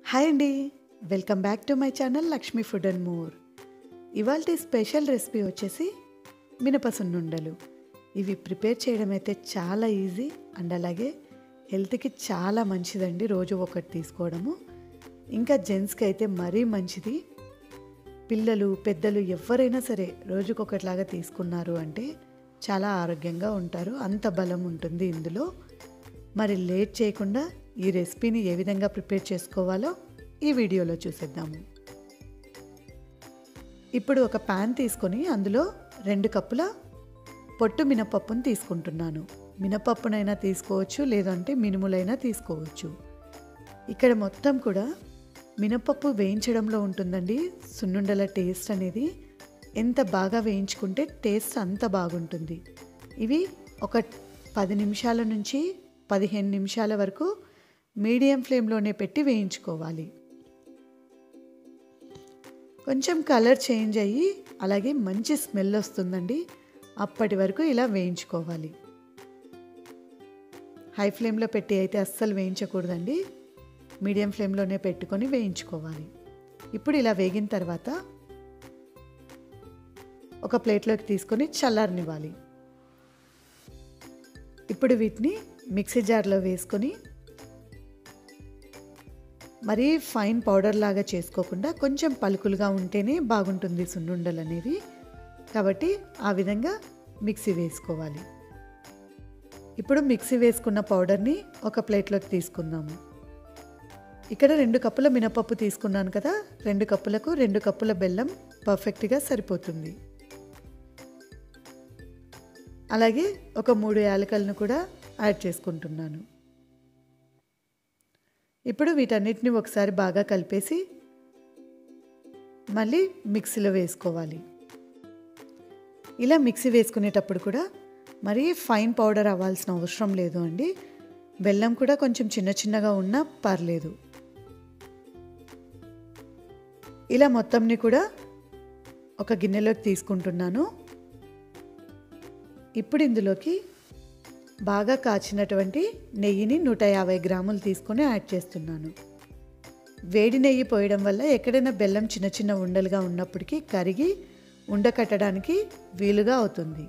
hi అండి welcome back to my channel Lakshmi food and more ఇవాళ special recipe వచ్చేసి మినప సున్నుండలు ఇవి ప్రిపేర్ చేయడం అయితే చాలా ఈజీ అండ్ అలాగే హెల్త్కి చాలా మంచిదండి రోజు ఒకటి తీసుకోవడము ఇంకా జెంట్స్కి అయితే మరీ మంచిది పిల్లలు పెద్దలు ఎవరైనా సరే రోజుకొకటిలాగా తీసుకున్నారు అంటే చాలా ఆరోగ్యంగా ఉంటారు అంత బలం ఉంటుంది ఇందులో మరి లేట్ చేయకుండా ఈ రెసిపీని ఏ విధంగా ప్రిపేర్ చేసుకోవాలో ఈ వీడియోలో చూసేద్దాము ఇప్పుడు ఒక ప్యాన్ తీసుకొని అందులో రెండు కప్పుల పొట్టు మినపప్పును తీసుకుంటున్నాను మినపప్పునైనా తీసుకోవచ్చు లేదంటే మినుములైనా తీసుకోవచ్చు ఇక్కడ మొత్తం కూడా మినపప్పు వేయించడంలో ఉంటుందండి సున్నుండల టేస్ట్ అనేది ఎంత బాగా వేయించుకుంటే టేస్ట్ అంత బాగుంటుంది ఇవి ఒక పది నిమిషాల నుంచి పదిహేను నిమిషాల వరకు మీడియం ఫ్లేమ్లోనే పెట్టి వేయించుకోవాలి కొంచెం కలర్ చేంజ్ అయ్యి అలాగే మంచి స్మెల్ వస్తుందండి అప్పటి వరకు ఇలా వేయించుకోవాలి హై ఫ్లేమ్లో పెట్టి అయితే అస్సలు వేయించకూడదండి మీడియం ఫ్లేమ్లోనే పెట్టుకొని వేయించుకోవాలి ఇప్పుడు ఇలా వేగిన తర్వాత ఒక ప్లేట్లోకి తీసుకొని చల్లారనివ్వాలి ఇప్పుడు వీటిని మిక్సీ జార్లో వేసుకొని మరీ ఫైన్ పౌడర్ లాగా చేసుకోకుండా కొంచెం పలుకులుగా ఉంటేనే బాగుంటుంది సున్నుండలు అనేవి కాబట్టి ఆ విధంగా మిక్సీ వేసుకోవాలి ఇప్పుడు మిక్సీ వేసుకున్న పౌడర్ని ఒక ప్లేట్లోకి తీసుకుందాము ఇక్కడ రెండు కప్పుల మినపప్పు తీసుకున్నాను కదా రెండు కప్పులకు రెండు కప్పుల బెల్లం పర్ఫెక్ట్గా సరిపోతుంది అలాగే ఒక మూడు యాలకలను కూడా యాడ్ చేసుకుంటున్నాను ఇప్పుడు వీటన్నిటిని ఒకసారి బాగా కలిపేసి మళ్ళీ మిక్సీలో వేసుకోవాలి ఇలా మిక్సీ వేసుకునేటప్పుడు కూడా మరీ ఫైన్ పౌడర్ అవ్వాల్సిన అవసరం లేదు అండి బెల్లం కూడా కొంచెం చిన్న చిన్నగా ఉన్నా పర్లేదు ఇలా మొత్తంని కూడా ఒక గిన్నెలోకి తీసుకుంటున్నాను ఇప్పుడు ఇందులోకి బాగా కాచినటువంటి నెయ్యిని నూట యాభై గ్రాములు తీసుకొని యాడ్ చేస్తున్నాను వేడి నెయ్యి పోయడం వల్ల ఎక్కడైనా బెల్లం చిన్న చిన్న ఉండలుగా ఉన్నప్పటికీ కరిగి ఉండకట్టడానికి వీలుగా అవుతుంది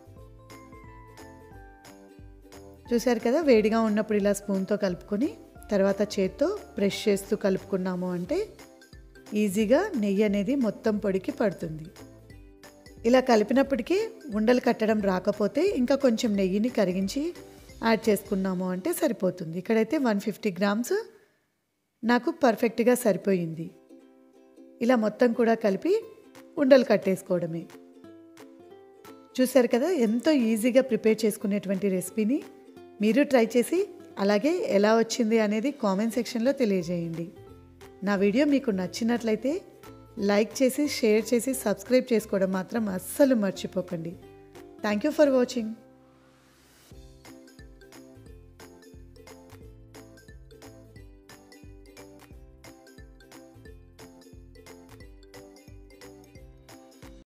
చూశారు కదా వేడిగా ఉన్నప్పుడు ఇలా స్పూన్తో కలుపుకొని తర్వాత చేత్తో బ్రష్ చేస్తూ కలుపుకున్నాము అంటే ఈజీగా నెయ్యి అనేది మొత్తం పొడికి పడుతుంది ఇలా కలిపినప్పటికీ ఉండలు కట్టడం రాకపోతే ఇంకా కొంచెం నెయ్యిని కరిగించి యాడ్ చేసుకున్నాము అంటే సరిపోతుంది ఇక్కడైతే వన్ ఫిఫ్టీ గ్రామ్స్ నాకు పర్ఫెక్ట్గా సరిపోయింది ఇలా మొత్తం కూడా కలిపి ఉండలు కట్టేసుకోవడమే చూశారు కదా ఎంతో ఈజీగా ప్రిపేర్ చేసుకునేటువంటి రెసిపీని మీరు ట్రై చేసి అలాగే ఎలా వచ్చింది అనేది కామెంట్ సెక్షన్లో తెలియజేయండి నా వీడియో మీకు నచ్చినట్లయితే లైక్ చేసి షేర్ చేసి సబ్స్క్రైబ్ చేసుకోవడం మాత్రం అస్సలు మర్చిపోకండి థ్యాంక్ యూ ఫర్ వాచింగ్